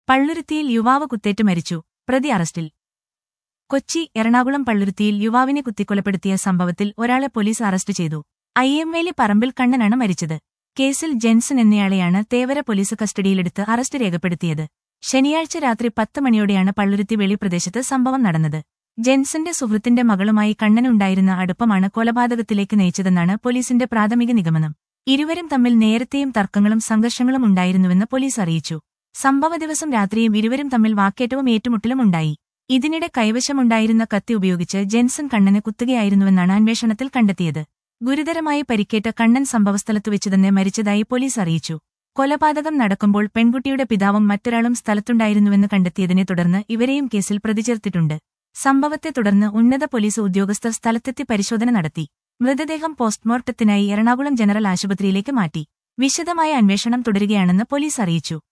പള്ളുരുത്തിയിൽ യുവാവ് കുത്തേറ്റ് മരിച്ചു പ്രതി അറസ്റ്റിൽ കൊച്ചി എറണാകുളം പള്ളുരുത്തിയിൽ യുവാവിനെ കുത്തിക്കൊലപ്പെടുത്തിയ സംഭവത്തിൽ ഒരാളെ പോലീസ് അറസ്റ്റ് ചെയ്തു അയ്യംവേലി പറമ്പിൽ കണ്ണനാണ് മരിച്ചത് കേസിൽ ജെൻസൺ എന്നയാളെയാണ് തേവര പോലീസ് കസ്റ്റഡിയിലെടുത്ത് അറസ്റ്റ് രേഖപ്പെടുത്തിയത് ശനിയാഴ്ച രാത്രി പത്ത് മണിയോടെയാണ് പള്ളുരുത്തി വെളിപ്രദേശത്ത് സംഭവം നടന്നത് ജെൻസന്റെ സുഹൃത്തിന്റെ മകളുമായി കണ്ണനുണ്ടായിരുന്ന അടുപ്പമാണ് കൊലപാതകത്തിലേക്ക് നയിച്ചതെന്നാണ് പോലീസിന്റെ പ്രാഥമിക നിഗമനം ഇരുവരും തമ്മിൽ നേരത്തെയും തർക്കങ്ങളും സംഘർഷങ്ങളും ഉണ്ടായിരുന്നുവെന്ന് പോലീസ് അറിയിച്ചു സംഭവ ദിവസം രാത്രിയും ഇരുവരും തമ്മിൽ വാക്കേറ്റവും ഏറ്റുമുട്ടലും ഉണ്ടായി ഇതിനിടെ കൈവശമുണ്ടായിരുന്ന കത്തി ഉപയോഗിച്ച് ജെൻസൺ കണ്ണനെ കുത്തുകയായിരുന്നുവെന്നാണ് അന്വേഷണത്തിൽ കണ്ടെത്തിയത് ഗുരുതരമായി പരിക്കേറ്റ കണ്ണൻ സംഭവസ്ഥലത്തു വെച്ച് തന്നെ മരിച്ചതായി പോലീസ് അറിയിച്ചു കൊലപാതകം നടക്കുമ്പോൾ പെൺകുട്ടിയുടെ പിതാവും മറ്റൊരാളും സ്ഥലത്തുണ്ടായിരുന്നുവെന്ന് കണ്ടെത്തിയതിനെ തുടർന്ന് ഇവരെയും കേസിൽ പ്രതി ചേർത്തിട്ടുണ്ട് സംഭവത്തെ തുടർന്ന് ഉന്നത പോലീസ് ഉദ്യോഗസ്ഥർ സ്ഥലത്തെത്തി പരിശോധന നടത്തി മൃതദേഹം പോസ്റ്റ്മോർട്ടത്തിനായി എറണാകുളം ജനറൽ ആശുപത്രിയിലേക്ക് മാറ്റി വിശദമായ അന്വേഷണം തുടരുകയാണെന്ന് പോലീസ് അറിയിച്ചു